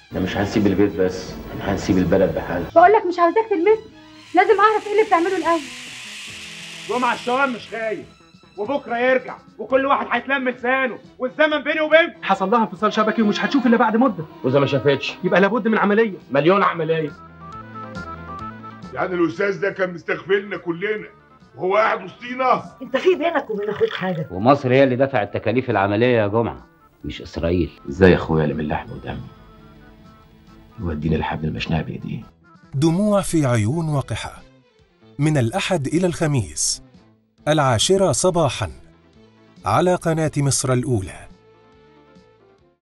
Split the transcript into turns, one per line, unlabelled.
احنا مش هنسيب البيت بس احنا هنسيب البلد بحالها
بقول لك مش عاوزاك تلمسني لازم اعرف ايه اللي بتعمله الاول
جمعة الشوام مش خايف وبكره يرجع وكل واحد هيتلم لسانه والزمن بيني وبينكم
حصل لها انفصال شبكي ومش هتشوف الا بعد مده
واذا ما شافتش
يبقى لابد من عمليه
مليون عمليه
يعني الاستاذ ده كان مستغفلنا كلنا وهو قاعد وسطينا
انت في بينك وبين اخوك حاجه
ومصر هي اللي دفعت تكاليف العملية يا جمعة مش إسرائيل
ازاي يا اخويا اللي من لحم ودم يوديني الحبل المشنقه بايديه
دموع في عيون وقحة من الأحد إلى الخميس العاشرة صباحا على قناة مصر الأولى